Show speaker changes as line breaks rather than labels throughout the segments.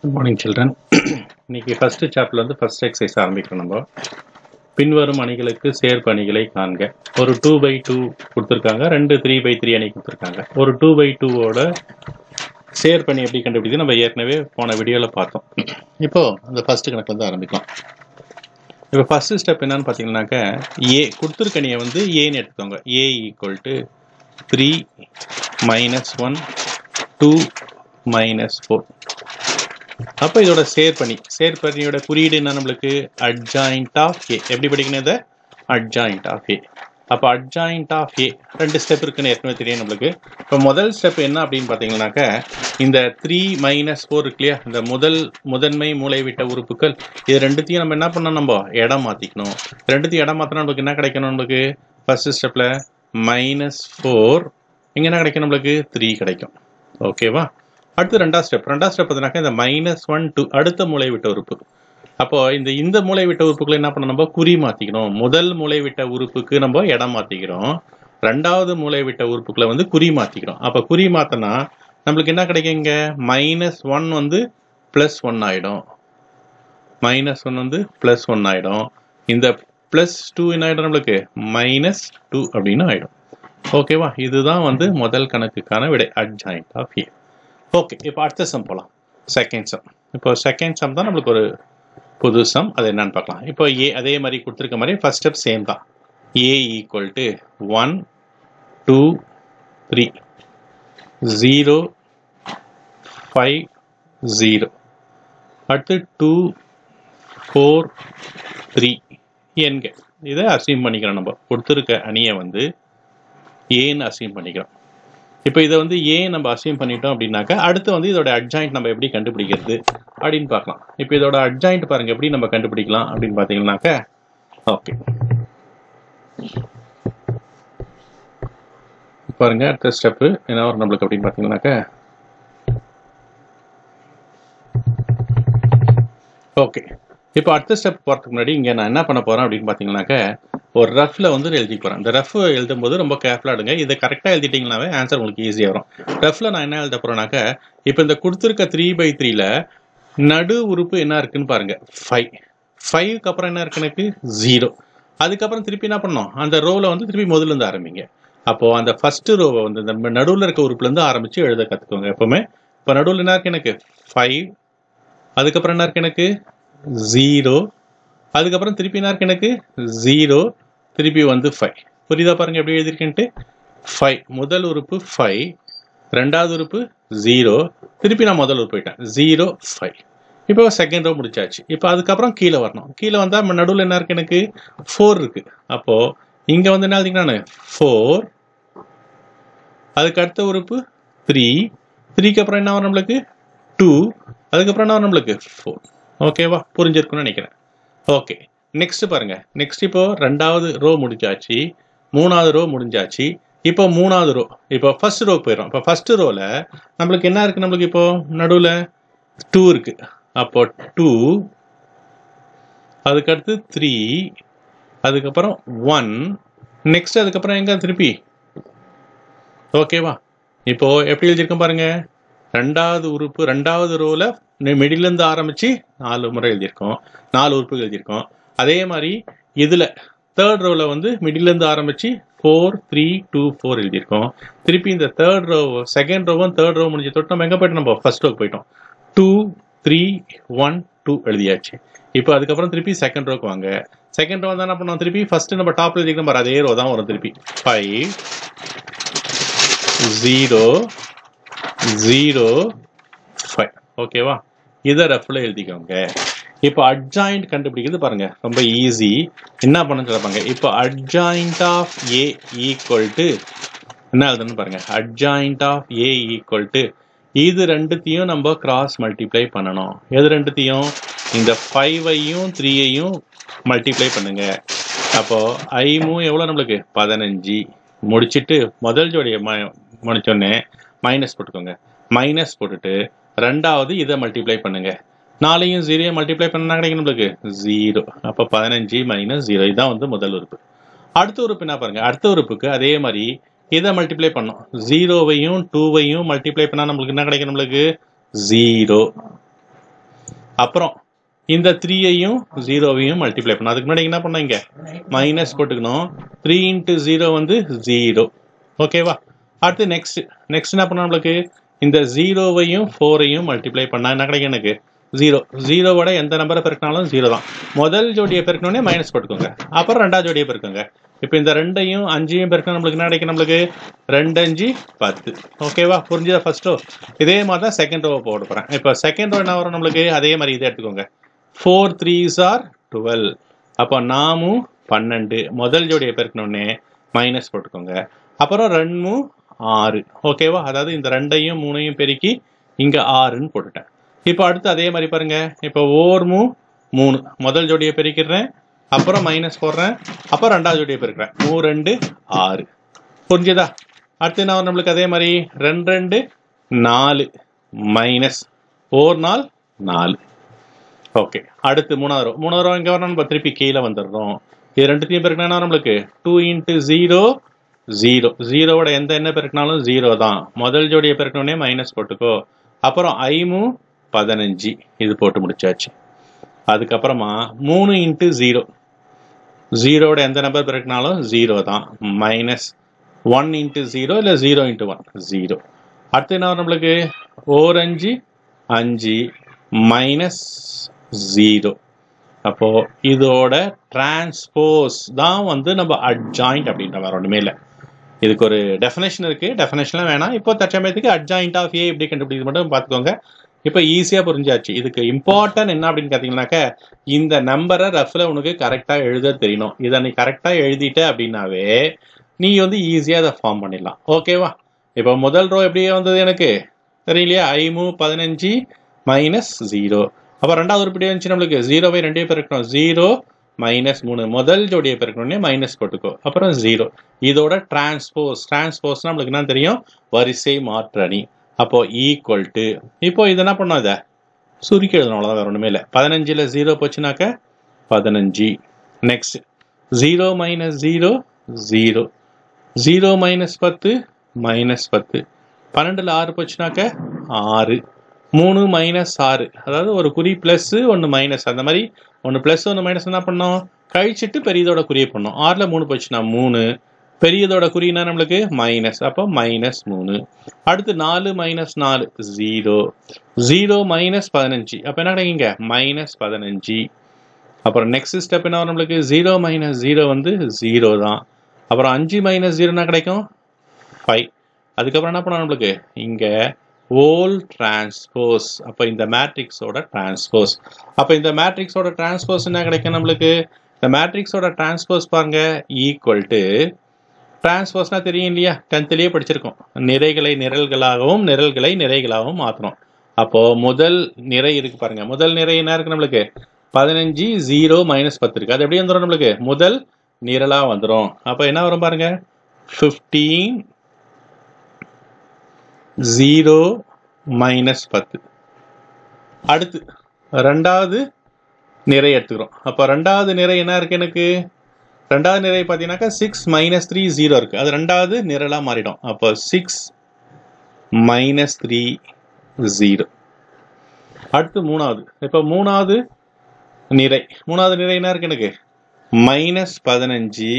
Good morning children இன்னைக்கு first சாப்டர்ல இருந்து ஃபர்ஸ்ட் எக்ஸசைஸ் ஆரம்பிக்கிறோம் நம்ம பின்வரும் அணிகளுக்கு சேர்ப்பு அணிகளை காண்க ஒரு டூ பை டூ கொடுத்துருக்காங்க ரெண்டு த்ரீ பை த்ரீ அணி கொடுத்துருக்காங்க ஒரு டூ பை டூவோட சேர்ப்பு அணி எப்படி கண்டுபிடிச்சு நம்ம ஏற்கனவே போன வீடியோவில் பார்த்தோம் இப்போ அந்த ஃபர்ஸ்ட் கணக்குல இருந்து ஆரம்பிக்கலாம் இப்போ ஃபர்ஸ்ட் ஸ்டெப் என்னன்னு பார்த்தீங்கன்னாக்க ஏ கொடுத்துருக்க அணியை வந்து ஏன்னு எடுத்துக்கோங்க A equal to three minus one two minus four அப்போ இதோட சேர்ப்பணி சேர்ப்பணியோட குறியீடு என்ன நம்மளுக்கு அட்ஜாயிண்ட் ஆஃப் ஏ எப்படி படிக்கணும் இதை அட்ஜாயிண்ட் ஆஃப் ஏ அப்போ அட்ஜாயிண்ட் ஆஃப் ஏ ரெண்டு ஸ்டெப் இருக்குன்னு ஏற்கனவே தெரியும் நம்மளுக்கு இப்போ முதல் ஸ்டெப் என்ன அப்படின்னு பார்த்தீங்கன்னாக்க இந்த த்ரீ மைனஸ் ஃபோர் இருக்கு இல்லையா இந்த முதல் முதன்மை மூளைவிட்ட உறுப்புகள் இது ரெண்டுத்தையும் நம்ம என்ன பண்ணணும் நம்ம இடம் மாற்றிக்கணும் ரெண்டுத்தையும் இடம் மாற்றினா நம்மளுக்கு என்ன கிடைக்கணும் நம்மளுக்கு ஃபர்ஸ்ட் ஸ்டெப்பில் மைனஸ் ஃபோர் இங்கே என்ன கிடைக்கும் நம்மளுக்கு த்ரீ கிடைக்கும் ஓகேவா அடுத்து ரெண்டாவது ஸ்டெப் ரெண்டாவது ஸ்டெப் பார்த்தீங்கன்னாக்கா இந்த மைனஸ் ஒன் டூ அடுத்த மூளை விட்ட உறுப்பு அப்போ இந்த இந்த மூளை விட்ட உறுப்புகளை என்ன பண்ணணும் நம்ம குறி மாத்திக்கணும் முதல் மூளை விட்ட உறுப்புக்கு நம்ம இடம் மாத்திக்கிறோம் ரெண்டாவது மூளை விட்ட உறுப்புகளை வந்து குறி மாத்திக்கிறோம் அப்போ குறி மாத்தினா நம்மளுக்கு என்ன கிடைக்கும் இங்க மைனஸ் ஒன் வந்து பிளஸ் ஒன் ஆயிடும் மைனஸ் ஒன் வந்து பிளஸ் ஒன் ஆயிடும் இந்த பிளஸ் டூ என்ன ஆயிடும் நம்மளுக்கு மைனஸ் டூ அப்படின்னு ஆயிடும் ஓகேவா இதுதான் வந்து முதல் கணக்குக்கான விடை அட்ஜாயிண்ட் ஆஃப் ஏ ஓகே இப்போ அடுத்த சம் போகலாம் செகண்ட் சம் இப்போ செகண்ட் சம் தான் நம்மளுக்கு ஒரு புது சம் அது என்னன்னு பார்க்கலாம் இப்போ ஏ அதே மாதிரி கொடுத்துருக்க மாதிரி ஃபர்ஸ்ட் ஸ்டெப் சேம் தான் A equal to one two three zero five zero அடுத்து டூ ஃபோர் த்ரீ என்க இதை அசீம் பண்ணிக்கிறோம் நம்ம கொடுத்துருக்க அணியை வந்து ஏன்னு அசீம் பண்ணிக்கிறோம் இப்போ இதை வந்து ஏன் நம்ம அசீம் பண்ணிட்டோம் அப்படின்னாக்கா அடுத்து வந்து இதோட அட்ஜாயிண்ட் நம்ம எப்படி கண்டுபிடிக்கிறது அப்படின்னு பார்க்கலாம் இப்போ இதோட அட்ஜாயிண்ட் பாருங்க எப்படி நம்ம கண்டுபிடிக்கலாம் அப்படின்னு பார்த்தீங்கன்னாக்கா ஓகே பாருங்க அடுத்த ஸ்டெப்பு என்ன வரும் நம்மளுக்கு அப்படின்னு பார்த்தீங்கன்னாக்கா ஓகே இப்போ அடுத்த ஸ்டெப் போகிறதுக்கு முன்னாடி இங்கே நான் என்ன பண்ண போகிறேன் அப்படின்னு பார்த்தீங்கன்னாக்கா ஒரு ரஃப்ல வந்து எழுதி போகிறேன் இந்த ரஃப் எழுதும் போது ரொம்ப கேர்ஃபுல்லாக எடுங்க இதை கரெக்டாக எழுதிட்டீங்கனாவே ஆன்சர் உங்களுக்கு ஈஸியாக வரும் ரஃப்ல நான் என்ன எழுத போகிறேன்னாக்கா இப்போ இந்த கொடுத்துருக்க த்ரீ பை த்ரீல நடு உறுப்பு என்ன இருக்குன்னு பாருங்க ஃபைவ் ஃபைவ்க்கு அப்புறம் என்ன இருக்கு எனக்கு ஜீரோ அதுக்கப்புறம் திருப்பி என்ன பண்ணோம் அந்த ரோவில் வந்து திருப்பி முதல்ல இருந்து ஆரம்பிங்க அப்போ அந்த ஃபர்ஸ்ட் ரோவை வந்து இந்த நடுவில் இருக்க உறுப்புல இருந்து ஆரம்பிச்சு எழுத கற்றுக்கோங்க எப்பவுமே இப்போ நடுவில் என்ன இருக்கு எனக்கு ஃபைவ் அதுக்கப்புறம் என்ன இருக்கு எனக்கு ஜீரோ அதுக்கப்புறம் திருப்பி என்ன இருக்கு எனக்கு ஜீரோ திருப்பி வந்து ஃபைவ் புரியுதா பாருங்க எப்படி எழுதிருக்கேன்ட்டு ஃபைவ் முதல் உறுப்பு ஃபைவ் ரெண்டாவது உறுப்பு ஜீரோ திருப்பி நான் முதல் உறுப்பு போயிட்டேன் ஜீரோ ஃபைவ் இப்போ செகண்ட் ரோ முடிச்சாச்சு இப்போ அதுக்கப்புறம் கீழே வரணும் கீழே வந்தால் நடுவில் என்ன இருக்கு எனக்கு ஃபோர் இருக்கு அப்போ இங்கே வந்து என்ன எழுதிங்க நான் ஃபோர் அதுக்கு அடுத்த உறுப்பு த்ரீ த்ரீக்கு அப்புறம் என்ன வரும் நம்மளுக்கு டூ அதுக்கப்புறம் என்ன வரும் நம்மளுக்கு ஃபோர் ஓகேவா புரிஞ்சிருக்குன்னு நினைக்கிறேன் ஓகே நெக்ஸ்ட் பாருங்க நெக்ஸ்ட் இப்போ ரெண்டாவது ரோ முடிஞ்சாச்சு மூணாவது ரோ முடிஞ்சாச்சு இப்போ மூணாவது ரோ இப்போ ஃபர்ஸ்ட் ரோ போயிடும் இப்போ ஃபர்ஸ்ட் ரோல நம்மளுக்கு என்ன இருக்கு நம்மளுக்கு இப்போ நடுவில் டூ இருக்கு அப்போ டூ அதுக்கடுத்து த்ரீ அதுக்கப்புறம் ஒன் நெக்ஸ்ட் அதுக்கப்புறம் எங்க திருப்பி ஓகேவா இப்போ எப்படி எழுதியிருக்கோம் பாருங்க ரெண்டாவது உறுப்பு ரெண்டாவது ரோல மிடில் இருந்து ஆரம்பிச்சு நாலு முறை எழுதியிருக்கோம் நாலு உறுப்புகள் எழுதியிருக்கோம் அதே மாதிரி இதுல தேர்ட் ரோல வந்து மிடில் இருந்து ஆரம்பிச்சு ஃபோர் த்ரீ டூ ஃபோர் எழுதியிருக்கோம் திருப்பி இந்த தேர்ட் ரோ செகண்ட் ரோவும் தேர்ட் ரோ முடிஞ்ச தொட்டு நம்ம எங்க போயிட்டோம் நம்ம ஃபர்ஸ்ட் ரோக்கு போயிட்டோம் டூ த்ரீ ஒன் டூ எழுதியாச்சு இப்போ அதுக்கப்புறம் திருப்பி செகண்ட் ரோக்கு வாங்க செகண்ட் ரோ வந்து என்ன பண்ணோம் திருப்பி ஃபர்ஸ்ட் நம்ம டாப்ல எழுதிக்கணும் பாரு அதே ரோ தான் வரும் திருப்பி ஃபைவ் ஜீரோ ஜீரோ ஃபைவ் ஓகேவா இதை ரெஃபில் எழுதிக்கோங்க இப்போ அட்ஜாயிண்ட் கண்டுபிடிக்கிறது பாருங்க ரொம்ப ஈஸி என்ன பண்ண சொல்லுவாங்க இப்போ adjoint of A equal to என்ன எழுதுன்னு பாருங்க adjoint of A equal to இது ரெண்டுத்தையும் நம்ம கிராஸ் மல்டிப்ளை பண்ணணும் எது ரெண்டுத்தையும் இந்த ஃபைவையும் த்ரீயையும் மல்டிப்ளை பண்ணுங்க அப்போ ஐமும் எவ்வளோ நம்மளுக்கு பதினஞ்சு முடிச்சிட்டு முதல் ஜோடியை முடிச்சோடனே மைனஸ் போட்டுக்கோங்க மைனஸ் போட்டுட்டு ரெண்டாவது இதை மல்டிப்ளை பண்ணுங்க நாலையும் ஜீரோ மல்டிப்ளை பண்ணா கிடைக்கும் நம்மளுக்கு ஜீரோ அப்போ பதினஞ்சு மைனஸ் ஜீரோ இதுதான் வந்து முதல் உறுப்பு அடுத்த உறுப்பு என்ன பாருங்க அடுத்த உறுப்புக்கு அதே மாதிரி இதை மல்டிப்ளை பண்ணோம் ஜீரோவையும் டூவையும் மல்டிப்ளை பண்ணா நம்மளுக்கு என்ன கிடைக்கும் நம்மளுக்கு ஜீரோ அப்புறம் இந்த த்ரீயையும் ஜீரோவையும் மல்டிப்ளை பண்ணணும் அதுக்கு முன்னாடி என்ன பண்ணோம் இங்க மைனஸ் போட்டுக்கணும் த்ரீ இன்ட்டு ஜீரோ வந்து ஜீரோ ஓகேவா அடுத்து நெக்ஸ்ட் நெக்ஸ்ட் என்ன பண்ணணும் நம்மளுக்கு இந்த ஜீரோவையும் ஃபோரையும் மல்டிப்ளை பண்ணா என்ன கிடைக்கும் எனக்கு ஜீரோ ஜீரோவோட எந்த நம்பரை பெருக்கினாலும் ஜீரோ தான் முதல் ஜோடியை பெருக்கணுன்னே மைனஸ் போட்டுக்கோங்க அப்புறம் ரெண்டாவது ஜோடியை பெருக்குங்க இப்போ இந்த ரெண்டையும் அஞ்சையும் பெருக்கணும் நம்மளுக்கு என்ன கிடைக்கும் நம்மளுக்கு ரெண்டு அஞ்சு பத்து ஓகேவா புரிஞ்சுதா ஃபர்ஸ்ட் ரோ இதே மாதிரி தான் செகண்ட் ரோ போட போகிறேன் இப்போ செகண்ட் ரோ என்ன வரும் நம்மளுக்கு அதே மாதிரி இதை எடுத்துக்கோங்க ஃபோர் த்ரீஸ் ஆர் டுவெல் அப்போ நாமும் பன்னெண்டு முதல் ஜோடியை பெருக்கணுன்னே மைனஸ் போட்டுக்கோங்க அப்புறம் ரெண்டும் ஆறு ஓகேவா அதாவது இந்த ரெண்டையும் மூணையும் பெருக்கி இங்கே ஆறுன்னு போட்டுட்டேன் இப்போ அடுத்து அதே மாதிரி பாருங்க இப்போ ஓர்மு மூணு முதல் ஜோடியை பெருக்கிடுறேன் அப்புறம் மைனஸ் போடுறேன் அப்புறம் ரெண்டாவது ஜோடியை பெருக்கிறேன் மூ ரெண்டு ஆறு புரிஞ்சுதா அடுத்து என்ன வரும் நம்மளுக்கு அதே மாதிரி ரெண்டு ரெண்டு நாலு மைனஸ் ஓர் நாள் நாலு ஓகே அடுத்து மூணாவது row. மூணாவது row எங்க வரணும் நம்ம திருப்பி கீழே வந்துடுறோம் இது ரெண்டுத்தையும் பெருக்கினா நம்மளுக்கு டூ இன்ட்டு ஜீரோ ஜீரோ ஜீரோவோட எந்த எண்ணை பெருக்கினாலும் ஜீரோ தான் முதல் ஜோடியை பெருக்கணுன்னே மைனஸ் போட்டுக்கோ அப்புறம் ஐமு பதினஞ்சு இது போட்டு முடிச்சாச்சு அதுக்கப்புறமா மூணு இன்ட்டு ஜீரோ ஜீரோவோட எந்த நம்பர் பெருக்கினாலும் ஜீரோ தான் மைனஸ் ஒன் இன்ட்டு ஜீரோ இல்லை ஜீரோ இன்ட்டு ஒன் ஜீரோ அடுத்து என்ன வரும் நம்மளுக்கு ஓர் அஞ்சு அஞ்சு மைனஸ் ஜீரோ அப்போ இதோட டிரான்ஸ்போஸ் தான் வந்து நம்ம அட்ஜாயிண்ட் அப்படின்ற வேற ஒண்ணுமே இல்லை இதுக்கு ஒரு டெஃபினேஷன் இருக்கு டெஃபினேஷன்லாம் வேணாம் இப்போ தற்சமயத்துக்கு அட்ஜாயிண்ட் ஆஃப் ஏ எப்படி கண்டுபிடிக்கிறது மட்டும் பார்த்துக்கோங்க இப்போ ஈஸியாக புரிஞ்சாச்சு இதுக்கு இம்பார்ட்டன்ட் என்ன அப்படின்னு பார்த்தீங்கன்னாக்க இந்த நம்பரை ரஃப்ல உனக்கு கரெக்டாக எழுத தெரியணும் இதை நீ கரெக்டாக எழுதிட்ட அப்படின்னாவே நீ வந்து ஈஸியாக அதை ஃபார்ம் பண்ணிடலாம் ஓகேவா இப்போ முதல் ரோ எப்படி வந்தது எனக்கு தெரியலையா ஐமு பதினஞ்சு மைனஸ் ஜீரோ அப்போ ரெண்டாவது உருப்படி வந்துச்சு நம்மளுக்கு ஜீரோவை ரெண்டையும் பெருக்கணும் ஜீரோ மைனஸ் மூணு முதல் ஜோடியை பெருக்கணும்னே மைனஸ் போட்டுக்கோ அப்புறம் ஜீரோ இதோட டிரான்ஸ்போஸ் டிரான்ஸ்போஸ் நம்மளுக்கு என்ன தெரியும் வரிசை மாற்றணி அப்போ ஈக்குவல் டு இப்போ இது என்ன பண்ணோம் இதை சுருக்கி எழுதணும் அவ்வளோதான் வேற ஒன்றுமே இல்லை பதினஞ்சில் ஜீரோ போச்சுனாக்க பதினஞ்சு next zero minus zero zero zero minus பத்து மைனஸ் பத்து பன்னெண்டில் ஆறு போச்சுனாக்க ஆறு மூணு மைனஸ் ஆறு அதாவது ஒரு குறி ப்ளஸ் ஒன்று மைனஸ் அந்த மாதிரி ஒன்று ப்ளஸ் ஒன்று மைனஸ் என்ன பண்ணோம் கழிச்சிட்டு பெரியதோட குறியை பண்ணோம் ஆறில் மூணு போச்சுன்னா மூணு பெரியதோட குறினா நம்மளுக்கு மைனஸ் அப்போ மைனஸ் மூணு அடுத்து நாலு மைனஸ் நாலு ஜீரோ ஜீரோ மைனஸ் பதினஞ்சு அப்போ என்ன கிடைக்குங்க மைனஸ் பதினஞ்சு அப்புறம் நெக்ஸ்ட் ஸ்டெப் என்ன வரும் நம்மளுக்கு ஜீரோ மைனஸ் ஜீரோ வந்து ஜீரோ தான் அப்புறம் அஞ்சு மைனஸ் ஜீரோனா கிடைக்கும் ஃபைவ் அதுக்கப்புறம் என்ன பண்ணணும் நம்மளுக்கு இங்கே ஓல் டிரான்ஸ்போஸ் அப்போ இந்த மேட்ரிக்ஸோட டிரான்ஸ்போஸ் அப்போ இந்த மேட்ரிக்ஸோட டிரான்ஸ்போஸ் என்ன கிடைக்கும் நம்மளுக்கு இந்த மேட்ரிக்ஸோட டிரான்ஸ்போஸ் பாருங்க ஈக்குவல் டு டிரான்ஸ்போஸ்னா தெரியும் இல்லையா டென்த்லேயே படிச்சிருக்கோம் நிறைகளை நிரல்களாகவும் நிரல்களை நிறைகளாகவும் மாற்றணும் அப்போ முதல் நிறை இருக்கு பாருங்க முதல் நிறை என்ன இருக்கு நம்மளுக்கு பதினஞ்சு ஜீரோ மைனஸ் பத்து இருக்கு அது எப்படி வந்துடும் நம்மளுக்கு முதல் நிரலா வந்துடும் அப்போ என்ன வரும் பாருங்க ஃபிஃப்டீன் ஜீரோ மைனஸ் பத்து அடுத்து ரெண்டாவது நிறை எடுத்துக்கிறோம் அப்போ ரெண்டாவது நிறை என்ன இருக்கு எனக்கு ரெண்டாவது நிறை பார்த்தீங்கன்னாக்கா சிக்ஸ் மைனஸ் த்ரீ ஜீரோ இருக்கு அது ரெண்டாவது நிரலாக மாறிடும் அப்போ சிக்ஸ் மைனஸ் த்ரீ ஜீரோ அடுத்து மூணாவது இப்போ மூணாவது நிறை மூணாவது நிறை என்ன இருக்கு எனக்கு மைனஸ் பதினஞ்சு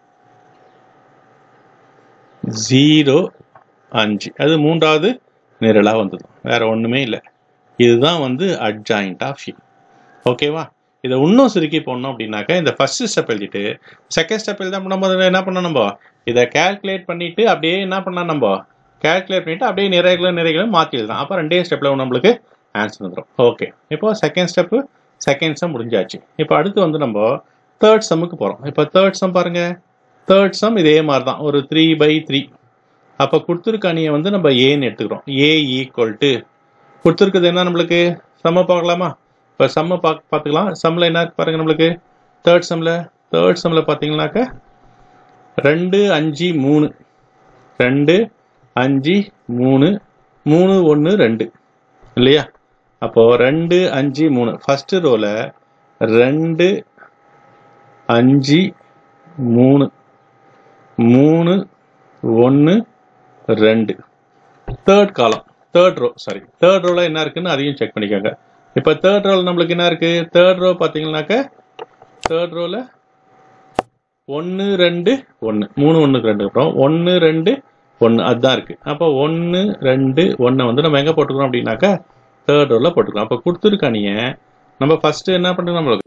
ஜீரோ அஞ்சு அது மூன்றாவது நிரலாக வந்தது வேற ஒன்றுமே இல்லை இதுதான் வந்து அட்ஜாயிண்ட் ஆஃப் இ ஓகேவா இதை இன்னும் சுருக்கி போடணும் அப்படின்னாக்கா இந்த ஃபர்ஸ்ட் ஸ்டெப் எழுதிட்டு செகண்ட் ஸ்டெப் எழுத பண்ணும்போது என்ன பண்ணணும் நம்ம இதை கால்குலேட் பண்ணிட்டு அப்படியே என்ன பண்ணலாம் நம்ம கால்குலேட் பண்ணிட்டு அப்படியே நிறைகளும் நிறைகளும் மாற்றி எழுதலாம் அப்போ ரெண்டே ஸ்டெப்பில் நம்மளுக்கு ஆன்சர் வந்துடும் ஓகே இப்போ செகண்ட் ஸ்டெப்பு செகண்ட் சம் முடிஞ்சாச்சு இப்போ அடுத்து வந்து நம்ம தேர்ட் சம்முக்கு போகிறோம் இப்போ தேர்ட் சம் பாருங்க தேர்ட் சம் இதே மாதிரி தான் ஒரு த்ரீ பை த்ரீ அப்போ கொடுத்துருக்க அணியை வந்து நம்ம ஏன்னு எடுத்துக்கிறோம் ஏ ஈக்குவல் டு கொடுத்துருக்குது என்ன நம்மளுக்கு சம்ம பார்க்கலாமா இப்போ சம்ம பார்க்க பார்த்துக்கலாம் சம்மில் என்ன இருக்கு பாருங்க நம்மளுக்கு தேர்ட் சம்மில் தேர்ட் சம்மில் பார்த்தீங்கன்னாக்க ரெண்டு அஞ்சு மூணு ரெண்டு அஞ்சு மூணு மூணு ஒன்று ரெண்டு இல்லையா அப்போ ரெண்டு அஞ்சு மூணு ஃபர்ஸ்ட் ரோல ரெண்டு அஞ்சு மூணு மூணு ஒன்று ரெண்டு தேர்ட் காலம் தேர்ட் ரோ சாரி தேர்ட் ரோல என்ன இருக்குன்னு அதையும் செக் பண்ணிக்கோங்க இப்போ தேர்ட் ரோல் நம்மளுக்கு என்ன இருக்கு தேர்ட் ரோ பார்த்தீங்கன்னாக்க தேர்ட் ரோல ஒன்று ரெண்டு ஒன்று மூணு ஒன்றுக்கு ரெண்டு அப்புறம் ஒன்று ரெண்டு ஒன்று அதுதான் இருக்கு அப்போ ஒன்று ரெண்டு ஒன்றை வந்து நம்ம எங்கே போட்டுக்கிறோம் அப்படின்னாக்கா தேர்ட் ரோல போட்டுக்கிறோம் அப்போ கொடுத்துருக்கானிய நம்ம ஃபர்ஸ்ட் என்ன பண்ணுறோம் நம்மளுக்கு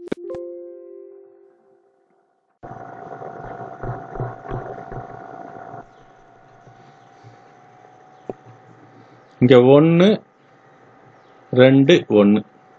இங்க ஒன்று ரெண்டு ஒன்று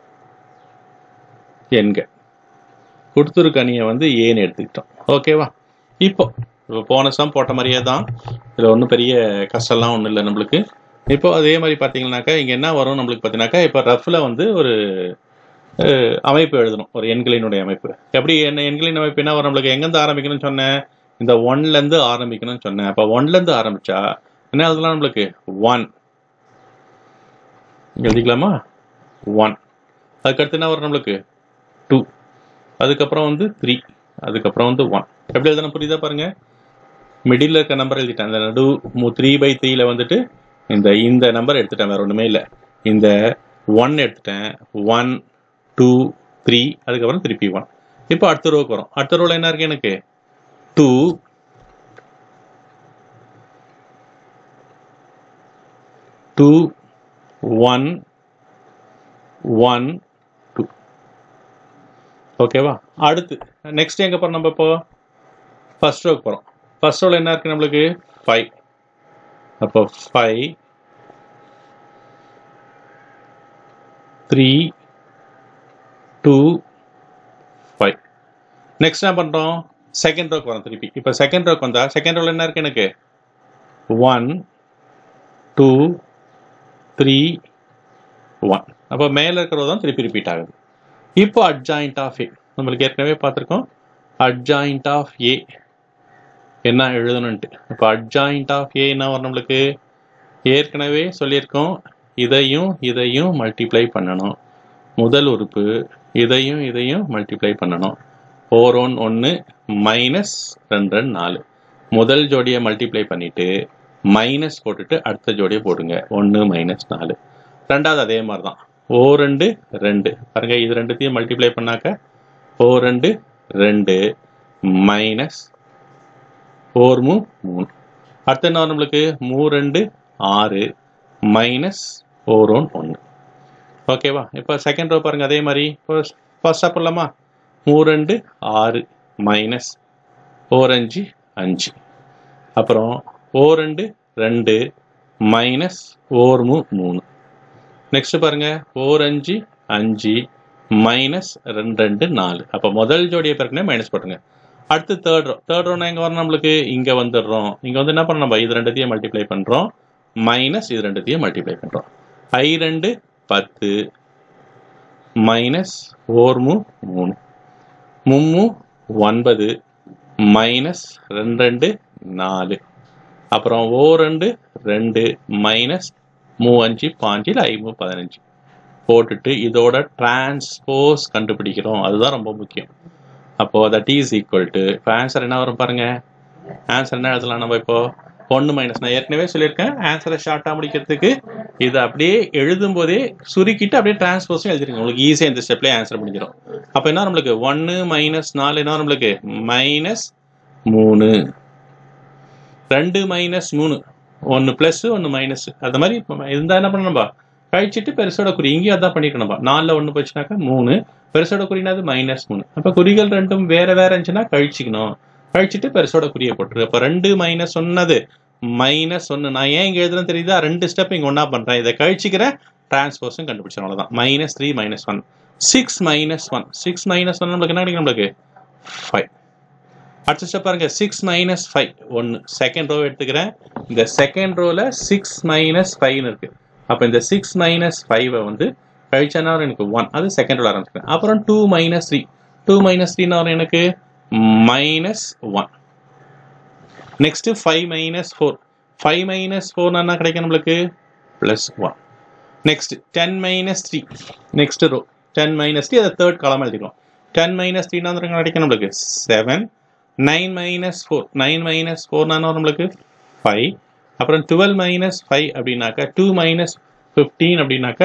எண்க கொடுத்துருக்க அணியை வந்து ஏன்னு எடுத்துக்கிட்டோம் ஓகேவா இப்போ இப்போ போன சம் போட்ட மாதிரியே தான் இதில் ஒன்றும் பெரிய கஷ்டம்லாம் ஒன்றும் இல்லை நம்மளுக்கு இப்போ அதே மாதிரி பார்த்தீங்கன்னாக்கா இங்கே என்ன வரும் நம்மளுக்கு பார்த்தீங்கன்னாக்கா இப்போ ரஃபில் வந்து ஒரு அஹ், அமைப்பு எழுதணும் ஒரு எண்களினுடைய அமைப்பு எப்படி என்ன எண்களின் அமைப்பு என்ன வரும் நம்மளுக்கு எங்கேருந்து ஆரம்பிக்கணும்னு சொன்னேன் இந்த ஒன்லேருந்து ஆரம்பிக்கணும்னு சொன்னேன் அப்போ ஒன்லேருந்து ஆரம்பிச்சா என்ன எழுதலாம் நம்மளுக்கு ஒன் எழுதிக்கலாமா ஒன் அதுக்கடுத்து என்ன வரும் நம்மளுக்கு டூ அதுக்கப்புறம் வந்து த்ரீ அதுக்கப்புறம் வந்து ஒன் எப்படி எழுதணும் புரியுதா பாருங்க மிடில் இருக்க நம்பர் எழுதிட்டேன் அந்த நடு த்ரீ பை த்ரீல வந்துட்டு இந்த இந்த நம்பர் எடுத்துட்டேன் வேற ஒன்றுமே இல்லை இந்த ஒன் எடுத்துட்டேன் ஒன் டூ த்ரீ அதுக்கப்புறம் திருப்பி ஒன் இப்போ அடுத்த ரோவுக்கு வரும் அடுத்த ரோவில் என்ன இருக்கு எனக்கு two two one one two ஓகேவா அடுத்து நெக்ஸ்ட் எங்கே போகிறோம் நம்ம இப்போ ஃபர்ஸ்ட் ரோக்கு போகிறோம் ஃபர்ஸ்ட் ரோவில் என்ன இருக்கு நம்மளுக்கு ஃபைவ் அப்போ five three two five next என்ன பண்ணுறோம் செகண்ட் ரோக்கு வரோம் திருப்பி இப்போ செகண்ட் ரோக்கு வந்தா செகண்ட் ரோவில் என்ன இருக்கு எனக்கு ஒன் டூ த்ரீ ஒன் அப்போ மேலே இருக்கிறது தான் திருப்பி ரிப்பீட் ஆகுது இப்போ அட்ஜாயிண்ட் ஆஃப் ஏ நம்மளுக்கு ஏற்கனவே பார்த்துருக்கோம் அட்ஜாயிண்ட் ஆஃப் ஏ என்ன எழுதணுன்ட்டு இப்போ அட்ஜாயிண்ட் ஆஃப் ஏ என்ன வரும் நம்மளுக்கு ஏற்கனவே சொல்லியிருக்கோம் இதையும் இதையும் மல்டிப்ளை பண்ணணும் முதல் உறுப்பு இதையும் இதையும் மல்டிப்ளை பண்ணணும் ஃபோர் ஒன் ஒன்று மைனஸ் ரெண்டு ரெண்டு நாலு முதல் ஜோடியை மல்டிப்ளை பண்ணிட்டு மைனஸ் போட்டுட்டு அடுத்த ஜோடியை போடுங்க ஒன்று மைனஸ் நாலு ரெண்டாவது அதே மாதிரி தான் ஓ ரெண்டு ரெண்டு பாருங்க இது ரெண்டுத்தையும் மல்டிப்ளை பண்ணாக்க ஓ ரெண்டு ரெண்டு மைனஸ் ஃபோர் மூ மூணு அடுத்து என்ன வரும் நம்மளுக்கு மூ ரெண்டு ஆறு மைனஸ் ஃபோர் ஒன் ஒன்று ஓகேவா இப்போ செகண்ட் ரோ பாருங்க அதே மாதிரி ஃபர்ஸ்ட் போடலாமா மூ ரெண்டு ஆறு மைனஸ் ஃபோர் அஞ்சு அஞ்சு அப்புறம் ஓ ரெண்டு ரெண்டு மைனஸ் ஓர் மூ மூணு நெக்ஸ்ட் பாருங்க ஓர் அஞ்சு அஞ்சு மைனஸ் ரெண்டு ரெண்டு நாலு அப்போ முதல் ஜோடியை பிறகுனே மைனஸ் போட்டுங்க அடுத்து தேர்ட் ரோ தேர்ட் ரோனா எங்கே வரும் நம்மளுக்கு இங்கே வந்துடுறோம் இங்கே வந்து என்ன பண்ணணும் நம்ம இது ரெண்டுத்தையும் மல்டிப்ளை பண்ணுறோம் மைனஸ் இது ரெண்டுத்தையும் மல்டிப்ளை பண்ணுறோம் ஐ ரெண்டு பத்து மைனஸ் ஓர் மூ மூணு மும்மு ஒன்பது மைனஸ் ரெண்டு ரெண்டு நாலு அப்புறம் ஓ ரெண்டு ரெண்டு மைனஸ் மூ அஞ்சு பாஞ்சில் ஐமு பதினஞ்சு போட்டுட்டு இதோட டிரான்ஸ்போஸ் கண்டுபிடிக்கிறோம் அதுதான் ரொம்ப முக்கியம் அப்போ தட் இஸ் ஈக்குவல் டு இப்போ ஆன்சர் என்ன வரும் பாருங்க ஆன்சர் என்ன எழுதலாம் நம்ம இப்போ ஒன்று மைனஸ் நான் ஏற்கனவே சொல்லியிருக்கேன் ஆன்சரை ஷார்ட்டாக முடிக்கிறதுக்கு இதை அப்படியே எழுதும் போதே சுருக்கிட்டு அப்படியே டிரான்ஸ்போஸும் எழுதிருங்க உங்களுக்கு ஈஸியாக இந்த ஸ்டெப்லேயே ஆன்சர் முடிஞ்சிடும் அப்போ என்ன நம்மளுக்கு ஒன்று மைனஸ் நாலு என்ன நம்மளுக்கு மைனஸ் மூணு ரெண்டு மைனஸ் மூணு ஒன்று ப்ளஸ் ஒன்று மைனஸ் அது மாதிரி இருந்தால் என்ன பண்ணணும்பா கழிச்சிட்டு பெருசோட குறி இங்கேயும் அதான் பண்ணிக்கணும்பா நாலில் ஒன்று போச்சுனாக்கா மூணு பெருசோட குறினாது மைனஸ் மூணு அப்போ குறிகள் ரெண்டும் வேற வேற இருந்துச்சுன்னா கழிச்சிக்கணும் கழிச்சிட்டு பெருசோட குறியை போட்டுரு அப்போ ரெண்டு மைனஸ் ஒன்னது மைனஸ் ஒன்று நான் ஏன் இங்கே எழுதுறேன்னு தெரியுதா ரெண்டு ஸ்டெப் இங்கே ஒன்றா பண்ணுறேன் இதை கழிச்சிக்கிறேன் டிரான்ஸ்போஸும் கண்டுபிடிச்சேன் அவ்வளோதான் minus three minus one six minus one six minus one நம்மளுக்கு என்ன கிடைக்கும் நம்மளுக்கு ஃபைவ் அடுத்த ஸ்டெப் பாருங்க சிக்ஸ் மைனஸ் ஃபைவ் ஒன்று செகண்ட் ரோ எடுத்துக்கிறேன் இந்த செகண்ட் ரோவில் சிக்ஸ் மைனஸ் ஃபைவ்னு இருக்கு அப்போ இந்த சிக்ஸ் மைனஸ் ஃபைவை வந்து கழிச்சானா வரும் எனக்கு ஒன் அது செகண்ட் ரோல் ஆரம்பிச்சிருக்கேன் அப்புறம் two minus three two minus த்ரீனா வரும் எனக்கு minus one next five minus four five minus ஃபோர்னா என்ன கிடைக்கும் நம்மளுக்கு plus one next ten minus three next row ten minus three அதை தேர்ட் காலம் எழுதிக்கலாம் டென் மைனஸ் த்ரீனா வந்து கிடைக்கும் நம்மளுக்கு seven nine minus four nine minus ஃபோர்னா நம்மளுக்கு ஃபைவ் அப்புறம் டுவெல் மைனஸ் ஃபைவ் அப்படின்னாக்கா டூ மைனஸ் ஃபிஃப்டீன் அப்படின்னாக்கா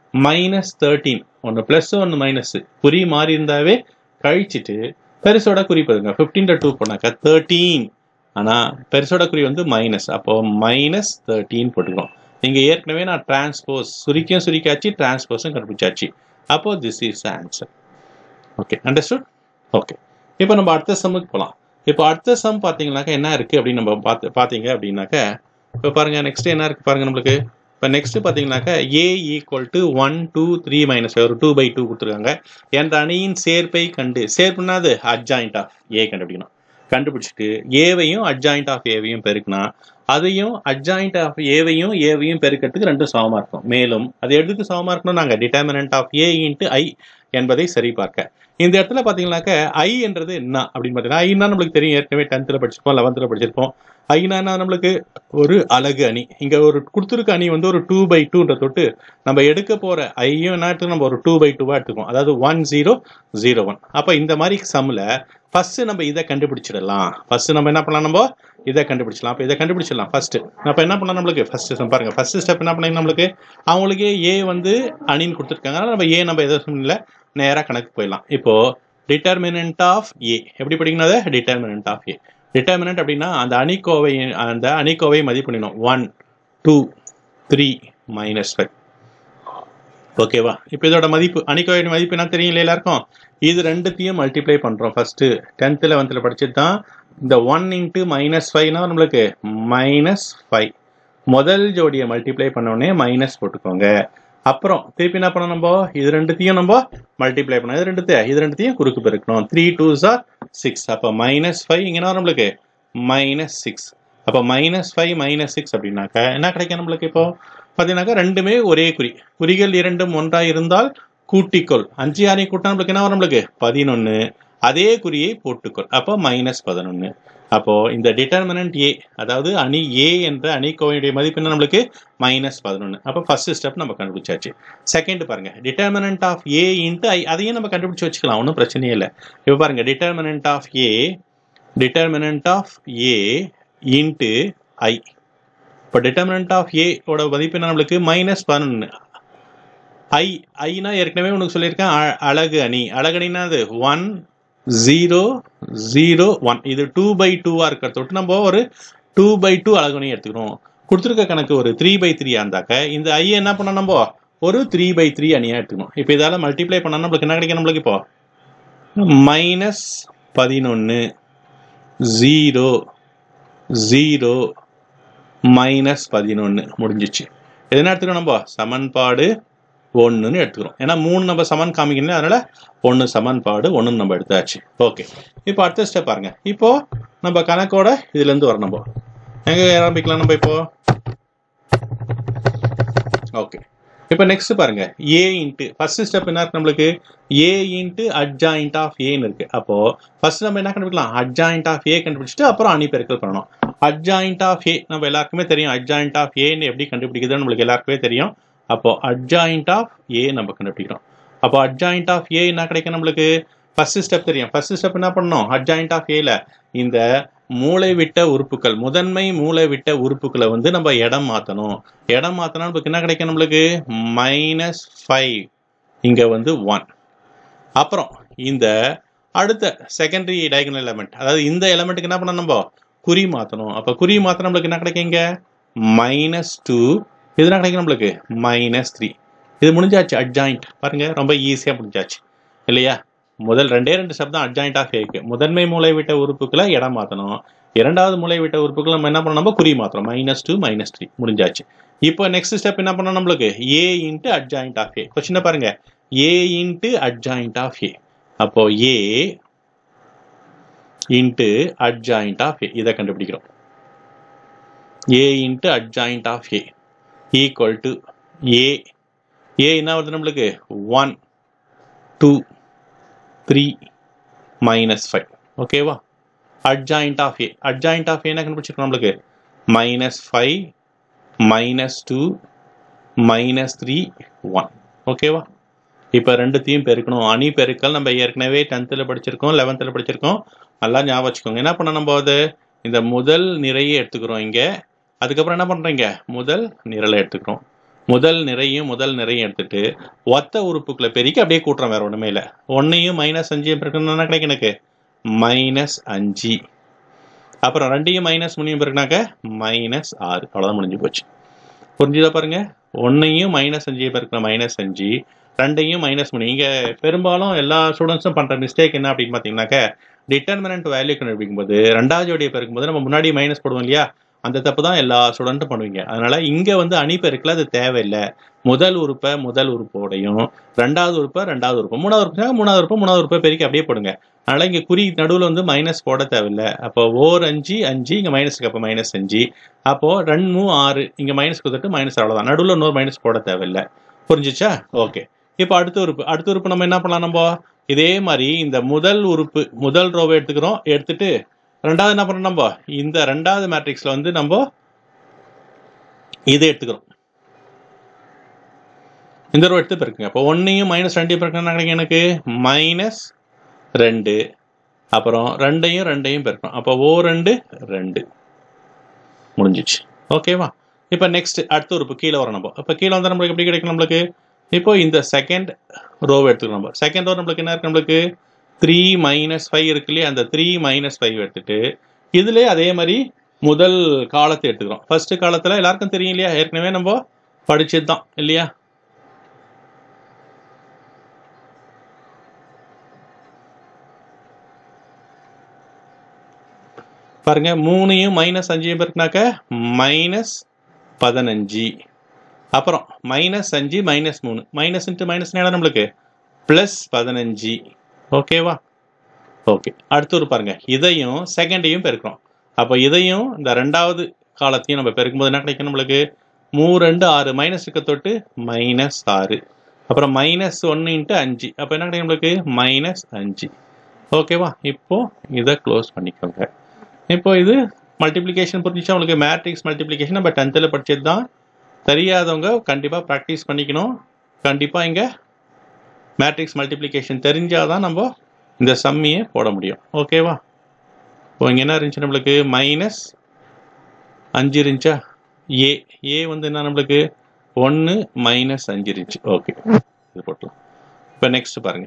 மைனஸ் தேர்ட்டீன் ஒன்று ப்ளஸ் ஒன்று மைனஸ் குறி மாறி இருந்தாவே கழிச்சிட்டு பெருசோட குறி பாருங்க ஃபிஃப்டீன் டூ போனாக்கா தேர்ட்டீன் ஆனால் பெருசோட குறி வந்து மைனஸ் அப்போ மைனஸ் தேர்ட்டீன் போட்டுக்கிறோம் இங்கே ஏற்கனவே நான் டிரான்ஸ்போஸ் சுரிக்கும் சுரிக்காச்சு டிரான்ஸ்போஸும் கண்டுபிடிச்சாச்சு அப்போ this is answer okay understood okay இப்போ நம்ம அடுத்த சம்முக்கு போகலாம் இப்போ அடுத்த சம் பார்த்தீங்கன்னாக்கா என்ன இருக்குது அப்படின்னு நம்ம பார்த்து பார்த்தீங்க அப்படின்னாக்கா இப்போ பாருங்கள் நெக்ஸ்ட் என்ன இருக்குது பாருங்கள் நம்மளுக்கு இப்போ நெக்ஸ்ட் பார்த்தீங்கன்னாக்கா A equal to one two three minus ஒரு டூ பை டூ கொடுத்துருக்காங்க என்ற அணியின் சேர்ப்பை கண்டு சேர்ப்புனா அது அட்ஜாயிண்ட் ஆஃப் ஏ கண்டுபிடிக்கணும் கண்டுபிடிச்சிட்டு ஏவையும் அட்ஜாயிண்ட் ஆஃப் ஏவையும் பெருக்கினா அதையும் அட்ஜாயிண்ட் ஆஃப் ஏவையும் ஏவையும் பெருக்கிறதுக்கு ரெண்டும் சமமாக இருக்கும் மேலும் அது எதுக்கு சமமாக இருக்கணும் நாங்கள் determinant of A into I என்பதை சரிபார்க்க இந்த இடத்துல பார்த்தீங்கன்னாக்க ஐ என்றது என்ன அப்படின்னு பார்த்தீங்கன்னா ஐனா நம்மளுக்கு தெரியும் ஏற்கனவே டென்த்தில் படிச்சிருப்போம் லெவன்த்தில் படிச்சிருப்போம் ஐனா என்ன நம்மளுக்கு ஒரு அழகு அணி இங்கே ஒரு கொடுத்துருக்க அணி வந்து ஒரு டூ பை டூன்ற தொட்டு நம்ம எடுக்க போகிற ஐயும் என்ன எடுத்துக்கணும் நம்ம ஒரு டூ பை டூவாக எடுத்துக்கோம் அதாவது ஒன் ஜீரோ ஜீரோ ஒன் அப்போ இந்த மாதிரி சம்மில் ஃபஸ்ட்டு நம்ம இதை கண்டுபிடிச்சிடலாம் ஃபஸ்ட்டு நம்ம என்ன பண்ணலாம் நம்ம இதை கண்டுபிடிச்சலாம் அப்போ இதை கண்டுபிடிச்சிடலாம் ஃபஸ்ட்டு அப்போ என்ன பண்ணலாம் நம்மளுக்கு ஃபஸ்ட்டு பாருங்கள் ஃபஸ்ட்டு ஸ்டெப் என்ன பண்ணீங்க நம்மளுக்கு அவங்களுக்கு ஏ வந்து அணின்னு கொடுத்துருக்காங்க அதனால் நம்ம ஏ நம்ம எதுவும் இல்லை நேராக கணக்கு போயிடலாம் இப்போ டிட்டர்மினன்ட் ஆஃப் ஏ எப்படி படிக்கணும் அதை டிட்டர்மினன்ட் ஆஃப் ஏ டிட்டர்மினன்ட் அப்படின்னா அந்த அணிக்கோவை அந்த அணிக்கோவை மதிப்பு பண்ணிடணும் one two three minus five ஓகேவா இப்போ இதோட மதிப்பு அணிக்கோவை மதிப்பு என்ன தெரியல எல்லாருக்கும் இது ரெண்டுத்தையும் மல்டிப்ளை பண்ணுறோம் ஃபர்ஸ்ட் டென்த்து லெவன்த்தில் படிச்சுட்டு தான் இந்த ஒன் இன்ட்டு மைனஸ் ஃபைவ்னா நம்மளுக்கு மைனஸ் ஃபைவ் முதல் ஜோடியை மல்டிப்ளை பண்ணோடனே மைனஸ் போட்டுக்கோங்க அப்புறம் திருப்பி என்ன பண்ணணும் நம்ம இது ரெண்டுத்தையும் நம்ம மல்டிப்ளை பண்ணோம் இது ரெண்டுத்தையும் இது ரெண்டுத்தையும் குறுக்கு பெருக்கணும் த்ரீ டூ சார் சிக்ஸ் அப்போ மைனஸ் ஃபைவ் இங்கே நம்மளுக்கு மைனஸ் சிக்ஸ் அப்போ மைனஸ் ஃபைவ் மைனஸ் சிக்ஸ் அப்படின்னாக்கா என்ன கிடைக்கும் நம்மளுக்கு இப்போ பார்த்தீங்கன்னாக்கா ரெண்டுமே ஒரே குறி குறிகள் இரண்டும் ஒன்றாக இருந்தால் கூட்டிக்கொள் அஞ்சு ஆறை கூட்டினா நம்மளுக்கு என்ன வரும் நம்மளுக்கு பதினொன்று அதே குறியை போட்டுக்கொள் அப்போ மைனஸ் பதினொன்று அப்போ இந்த டிட்டர்மினன்ட் ஏ அதாவது அணி ஏ என்ற அணிக்கோவையுடைய மதிப்பு என்ன நம்மளுக்கு மைனஸ் பதினொன்று அப்போ ஃபர்ஸ்ட் ஸ்டெப் நம்ம கண்டுபிடிச்சாச்சு செகண்ட் பாருங்க determinant of A into I அதையும் நம்ம கண்டுபிடிச்சு வச்சுக்கலாம் ஒன்றும் பிரச்சனையே இல்லை இப்போ பாருங்க determinant of A determinant of A into I இப்போ டிட்டர்மினன்ட் ஆஃப் ஏ ஓட மதிப்பு என்ன நம்மளுக்கு மைனஸ் பதினொன்று ஐ ஐனா ஏற்கனவே உனக்கு சொல்லியிருக்கேன் அ- அழகு அணி அழகு அணினா அது ஒன் ஜீரோ ஜீரோ ஒன் இது டூ பை டூவாக இருக்கிறத விட்டு நம்ம ஒரு டூ பை டூ அழகு அணி எடுத்துக்கிறோம் கொடுத்துருக்க கணக்கு ஒரு த்ரீ பை த்ரீயாக இருந்தாக்க இந்த ஐ என்ன பண்ணோம் நம்ம ஒரு த்ரீ பை த்ரீ அணியாக எடுத்துக்கணும் இப்போ இதால் மல்டிப்ளை பண்ணா நம்மளுக்கு என்ன கிடைக்கும் நம்மளுக்கு இப்போ மைனஸ் பதினொன்று ஜீரோ ஜீரோ மைனஸ் பதினொன்று முடிஞ்சிச்சு இது என்ன எடுத்துக்கணும் நம்ம சமன்பாடு ஒன்றுன்னு எடுத்துக்கிறோம் ஏன்னா மூணு நம்ம சமன் காமிக்கணும் அதனால ஒன்று சமன்பாடு ஒன்றுன்னு நம்ம எடுத்தாச்சு ஓகே இப்போ அடுத்த ஸ்டெப் பாருங்க இப்போ நம்ம கணக்கோட இதுலேருந்து வரணும் நம்ம எங்கே ஆரம்பிக்கலாம் நம்ம இப்போ ஓகே இப்போ நெக்ஸ்ட் பாருங்க ஏ இன்ட்டு ஃபர்ஸ்ட் ஸ்டெப் என்ன இருக்கு நம்மளுக்கு ஏ இன்ட்டு அட்ஜாயிண்ட் ஆஃப் ஏன்னு இருக்கு அப்போ ஃபர்ஸ்ட் நம்ம என்ன கண்டுபிடிக்கலாம் அட்ஜாயிண்ட் ஆஃப் ஏ கண்டுபிடிச்சிட்டு அப்புறம் அணி பெருக்கல் பண்ணணும் அட்ஜாயிண்ட் ஆஃப் ஏ நம்ம எல்லாருக்குமே தெரியும் அட்ஜாயிண்ட் ஆஃப் ஏன்னு எப்படி கண்டுபிடிக்குதுன்னு நம்மளுக்கு எல்லாருக்குமே தெரியும் அப்போ அட்ஜாயிண்ட் ஆஃப் ஏ நம்ம கண்டுபிடிக்கிறோம் அப்போ அட்ஜாயிண்ட் ஆஃப் ஏ என்ன கிடைக்கும் நம்மளுக்கு ஃபர்ஸ்ட் ஸ்டெப் தெரியும் ஃபர்ஸ்ட் ஸ்டெப் என்ன பண்ணணும் அட்ஜாயிண்ட் ஆஃப் ஏல இந்த மூளை விட்ட உறுப்புகள் முதன்மை மூளை விட்ட உறுப்புகளை வந்து நம்ம இடம் மாற்றணும் இடம் மாற்றினா நமக்கு என்ன கிடைக்கும் நம்மளுக்கு மைனஸ் ஃபைவ் இங்கே வந்து ஒன் அப்புறம் இந்த அடுத்த செகண்டரி டயகனல் எலமெண்ட் அதாவது இந்த எலமெண்ட்டுக்கு என்ன பண்ணணும் நம்ம குறி மாற்றணும் அப்போ குறி மாற்றினா நம்மளுக்கு என்ன கிடைக்கும் இங்கே மைனஸ் டூ இது என்ன கிடைக்கும் நம்மளுக்கு மைனஸ் த்ரீ இது முடிஞ்சாச்சு அட்ஜாயிண்ட் பாருங்க ரொம்ப ஈஸியாக முடிஞ்சாச்சு இல்லையா முதல் ரெண்டே ரெண்டு சப்தம் அட்ஜாயிண்ட் ஆஃப் ஏக்கு முதன்மை மூளை விட்ட உறுப்புகளை இடம் மாற்றணும் இரண்டாவது மூளை விட்ட உறுப்புகளை நம்ம என்ன பண்ணணும் நம்ம குறி மாத்திரம் மைனஸ் டூ மைனஸ் த்ரீ முடிஞ்சாச்சு இப்போ நெக்ஸ்ட் ஸ்டெப் என்ன பண்ணணும் நம்மளுக்கு A into adjoint of A question பாருங்க A into adjoint of A அப்போ A into adjoint of A இதை கண்டுபிடிக்கிறோம் A into adjoint of A equal to A ஏ என்ன வருது நம்மளுக்கு one two three minus five ஓகேவா adjoint of A adjoint of என்ன கண்டுபிடிச்சிருக்கோம் நம்மளுக்கு minus five minus two minus three one ஓகேவா இப்போ ரெண்டுத்தையும் பெருக்கணும் அணி பெருக்கல் நம்ம ஏற்கனவே டென்த்தில் படிச்சிருக்கோம் லெவன்த்தில் படிச்சிருக்கோம் நல்லா ஞாபகம் வச்சுக்கோங்க என்ன பண்ண நம்ம அது இந்த முதல் நிறையை எடுத்துக்கிறோம் இங்கே அதுக்கப்புறம் என்ன பண்ணுறீங்க முதல் நிரலை எடுத்துக்கிறோம் முதல் நிறையும் முதல் நிறையும் எடுத்துட்டு ஒத்த உறுப்புக்குள்ள பெருக்கி அப்படியே கூட்டுறோம் வேற ஒண்ணுமே இல்லை ஒன்னையும் மைனஸ் அஞ்சு பெருக்கணும்னா கிடைக்கும் எனக்கு மைனஸ் அஞ்சு அப்புறம் ரெண்டையும் மைனஸ் மூணையும் பெருக்கினாக்க மைனஸ் ஆறு அவ்வளோதான் முடிஞ்சு போச்சு புரிஞ்சுதா பாருங்க ஒன்னையும் மைனஸ் அஞ்சு பெருக்கின மைனஸ் அஞ்சு ரெண்டையும் மைனஸ் மூணு இங்க பெரும்பாலும் எல்லா ஸ்டூடெண்ட்ஸும் பண்ற மிஸ்டேக் என்ன அப்படின்னு பார்த்தீங்கன்னாக்க டிட்டர்மினன்ட் வேல்யூ கண்டுபிடிக்கும் போது ரெண்டாவது ஜோடியை பெருக்கும் போது நம்ம முன்னாடி மைனஸ் போடுவோம் இல்லையா அந்த தப்பு தான் எல்லா ஸ்டூடெண்ட்டும் பண்ணுவீங்க அதனால இங்க வந்து அணி பெருக்கல அது தேவையில்லை முதல் உறுப்பை முதல் உறுப்போடையும் ரெண்டாவது உறுப்பை ரெண்டாவது உறுப்பு மூணாவது உறுப்பு மூணாவது உறுப்பு மூணாவது உறுப்பை பெருக்கி அப்படியே போடுங்க அதனால இங்க குறி நடுவில் வந்து மைனஸ் போட தேவையில்லை அப்போ ஓர் அஞ்சு அஞ்சு இங்க மைனஸ்க்கு அப்போ மைனஸ் அஞ்சு அப்போ ரெண்டு மூணு ஆறு இங்க மைனஸ் கொடுத்துட்டு மைனஸ் அவ்வளவுதான் நடுவில் இன்னொரு மைனஸ் போட தேவையில்லை புரிஞ்சுச்சா ஓகே இப்போ அடுத்த உறுப்பு அடுத்த உறுப்பு நம்ம என்ன பண்ணலாம் நம்ம இதே மாதிரி இந்த முதல் உறுப்பு முதல் ரோவை எடுத்துக்கிறோம் எடுத்துட்டு ரெண்டாவது என்ன பண்ணணும் நம்ம இந்த ரெண்டாவது மேட்ரிக்ஸ்ல வந்து நம்ம இதை எடுத்துக்கிறோம் இந்த ரோ எடுத்து பெருக்குங்க அப்போ ஒன்னையும் மைனஸ் ரெண்டையும் பெருக்கணும் கிடைக்கும் எனக்கு மைனஸ் ரெண்டு அப்புறம் ரெண்டையும் ரெண்டையும் பெருக்கணும் அப்போ ஓ ரெண்டு ரெண்டு முடிஞ்சிச்சு ஓகேவா இப்போ நெக்ஸ்ட் அடுத்த உறுப்பு கீழே வரும் நம்ம இப்போ கீழே வந்தால் நம்மளுக்கு எப்படி கிடைக்கும் நம்மளுக்கு இப்போ இந்த செகண்ட் ரோவை எடுத்துக்கணும் நம்ம செகண்ட் ரோ நம்மளுக்கு என்ன இருக்கு நம்மளுக்கு த்ரீ மைனஸ் ஃபைவ் இருக்கு இல்லையா அந்த த்ரீ மைனஸ் ஃபைவ் எடுத்துட்டு இதுலேயே அதே மாதிரி முதல் காலத்தை எடுத்துக்கிறோம் ஃபர்ஸ்ட் காலத்தில் எல்லாருக்கும் தெரியும் இல்லையா ஏற்கனவே நம்ம படிச்சது தான் இல்லையா பாருங்க மூணையும் மைனஸ் அஞ்சையும் பெருக்கினாக்க மைனஸ் பதினஞ்சு அப்புறம் மைனஸ் அஞ்சு மைனஸ் மூணு மைனஸ் இன்ட்டு மைனஸ் நேரம் நம்மளுக்கு ப்ளஸ் பதினஞ்சு ஓகேவா ஓகே அடுத்து ஒரு பாருங்க இதையும் செகண்டையும் பெருக்கிறோம் அப்போ இதையும் இந்த ரெண்டாவது காலத்தையும் நம்ம பெருக்கும்போது என்ன கிடைக்கும் நம்மளுக்கு மூ ரெண்டு ஆறு மைனஸ் இருக்க தொட்டு மைனஸ் ஆறு அப்புறம் மைனஸ் ஒன்று இன்ட்டு அஞ்சு அப்போ என்ன கிடைக்கும் நம்மளுக்கு மைனஸ் அஞ்சு ஓகேவா இப்போ இதை க்ளோஸ் பண்ணிக்கோங்க இப்போ இது மல்டிப்ளிகேஷன் புரிஞ்சிச்சா உங்களுக்கு மேட்ரிக்ஸ் மல்டிப்ளிகேஷன் நம்ம டென்த்தில் படிச்சது தான் தெரியாதவங்க கண்டிப்பாக ப்ராக்டிஸ் பண்ணிக்கணும் கண்டிப்பாக இங்கே மேட்ரிக்ஸ் மல்டிப்ளிகேஷன் தெரிஞ்சாதான் நம்ம இந்த சம்மியை போட முடியும் ஓகேவா இப்போ இங்கே என்ன இருந்துச்சு நம்மளுக்கு மைனஸ் அஞ்சு இருந்துச்சா ஏ ஏ வந்து என்ன நம்மளுக்கு ஒன்று மைனஸ் அஞ்சு இருந்துச்சு ஓகே இது போட்டலாம் இப்போ நெக்ஸ்ட் பாருங்க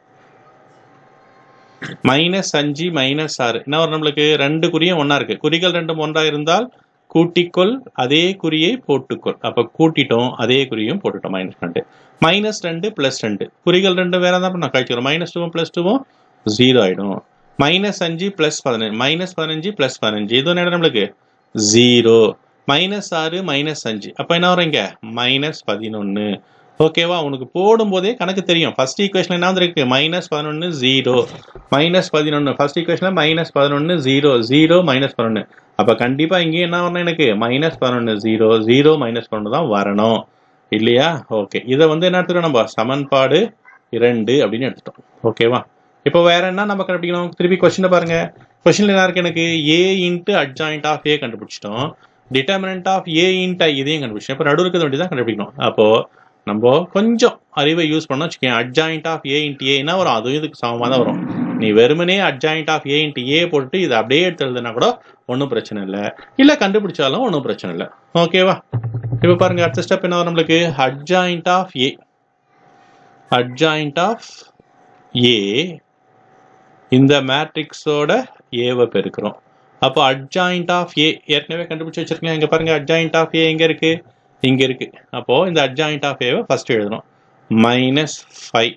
மைனஸ் அஞ்சு மைனஸ் ஆறு என்ன வரும் நம்மளுக்கு ரெண்டு குறியும் ஒன்றா இருக்கு குறிகள் ரெண்டும் ஒன்றா இருந்தால் கூட்டிக்கொள் அதே குறியை போட்டுக்கொள் அப்போ கூட்டிட்டோம் அதே குறியும் போட்டுட்டோம் மைனஸ் ரெண்டு மைனஸ் ரெண்டு ப்ளஸ் ரெண்டு குறிகள் ரெண்டு வேற தான் நான் கழிச்சிடும் மைனஸ் டூவும் ப்ளஸ் டூவும் ஜீரோ ஆயிடும் மைனஸ் அஞ்சு ப்ளஸ் பதினஞ்சு மைனஸ் பதினஞ்சு ப்ளஸ் பதினஞ்சு இது என்ன நம்மளுக்கு ஜீரோ மைனஸ் ஆறு மைனஸ் அஞ்சு அப்போ என்ன வரும் இங்க மைனஸ் பதினொன்று ஓகேவா உனக்கு போடும்போதே கணக்கு தெரியும் ஃபர்ஸ்ட் ஈக்குவேஷன் என்ன வந்திருக்கு மைனஸ் பதினொன்று ஜீரோ மைனஸ் பதினொன்று ஃபர்ஸ்ட் ஈக்குவேஷனில் மைனஸ் பதினொன்று ஜீரோ ஜீரோ மைனஸ் பதினொன்று அப்போ கண்டிப்பாக இங்கேயும் என்ன வரணும் எனக்கு மைனஸ் பதினொன்று ஜீரோ ஜீரோ மைனஸ் பதினொன்று தான் வரணும் இல்லையா ஓகே இதை வந்து என்ன எடுத்துட்டோம் நம்ம சமன்பாடு இரண்டு அப்படின்னு எடுத்துட்டோம் ஓகேவா இப்போ வேற என்ன நம்ம கண்டுபிடிக்கணும் திருப்பி கொஸ்டினை பாருங்க கொஸ்டின்ல என்ன இருக்கு எனக்கு A into adjoint of A கண்டுபிடிச்சிட்டோம் determinant of A into I இதையும் கண்டுபிடிச்சோம் இப்போ நடுவு இருக்கிற வேண்டியதான் கண்டுபிடிக்கணும் அப்போ நம்ம கொஞ்சம் அறிவை யூஸ் பண்ணோம் வச்சுக்கேன் adjoint of A into A என்ன வரும் அதுவும் இதுக்கு சமமாக தான் வரும் நீ வெறுமனே adjoint of A into A போட்டு இதை அப்படியே எடுத்து எழுதுனா கூட ஒன்றும் பிரச்சனை இல்லை இல்லை கண்டுபிடிச்சாலும் ஒன்றும் பிரச்சனை இல்லை ஓகேவா இப்போ பாருங்க அடுத்த ஸ்டெப் என்ன வரும் நம்மளுக்கு adjoint of A adjoint of A இந்த மேட்ரிக்ஸோட ஏவை பெருக்கிறோம் அப்போ அட்ஜாயிண்ட் ஆஃப் ஏ ஏற்கனவே கண்டுபிடிச்சு வச்சிருக்கீங்க இங்க பாருங்க அட்ஜாயிண்ட் ஆஃப் ஏ எங்க இருக்கு இங்க இருக்கு அப்போ இந்த அட்ஜாயிண்ட் ஆஃப் ஏவை ஃபர்ஸ்ட் எழுதணும் minus five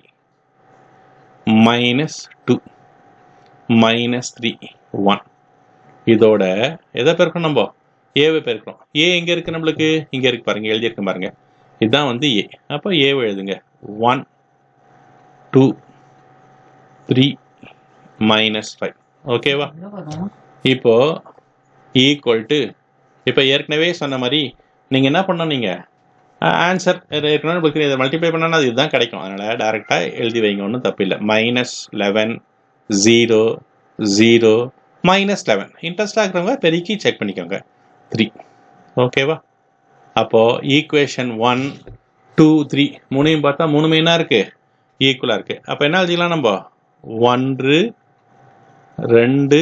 minus two minus three one இதோட எதை பெருக்கணும் நம்ம ஏவை பெருக்கிறோம் ஏ எங்க இருக்கு நம்மளுக்கு இங்க இருக்கு பாருங்க எழுதியிருக்கு பாருங்க இதுதான் வந்து ஏ அப்போ ஏவை எழுதுங்க one two three minus five ஓகேவா இப்போ ஈக்குவல் டு இப்போ ஏற்கனவே சொன்ன மாதிரி நீங்கள் என்ன பண்ணணும் நீங்கள் ஆன்சர் ஏற்கனவே உங்களுக்கு இதை மல்டிப்ளை பண்ணால் அது இதுதான் கிடைக்கும் அதனால் டேரெக்டாக எழுதி வைங்க ஒன்றும் தப்பு இல்லை minus eleven zero zero minus eleven இன்ட்ரெஸ்டாக இருக்கிறவங்க பெருக்கி செக் பண்ணிக்கோங்க த்ரீ ஓகேவா அப்போது ஈக்குவேஷன் ஒன் டூ த்ரீ மூணையும் பார்த்தா மூணுமே என்ன இருக்குது ஈக்குவலாக இருக்குது அப்போ என்ன எழுதிக்கலாம் நம்ம ஒன்று ரெண்டு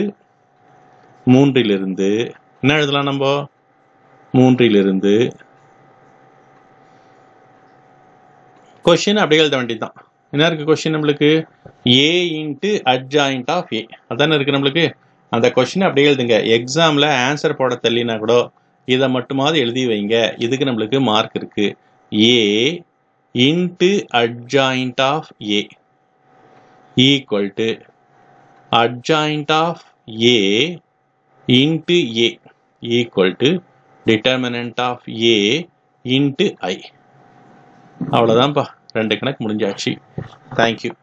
மூன்றிலிருந்து என்ன எழுதலாம் நம்ம மூன்றிலிருந்து கொஷின் அப்படியே எழுத வேண்டியதுதான் என்ன இருக்கு கொஷின் நம்மளுக்கு A into adjoint of A அதானே இருக்கு நம்மளுக்கு அந்த கொஷின் அப்படியே எழுதுங்க எக்ஸாமில் ஆன்சர் போட தெரியலனா கூட இதை மட்டுமாவது எழுதி வைங்க இதுக்கு நம்மளுக்கு மார்க் இருக்கு A into adjoint of A equal to adjoint of A into A equal to determinant of A into I அவ்வளோதான்ப்பா ரெண்டு கணக்கு முடிஞ்சாச்சு தேங்க்யூ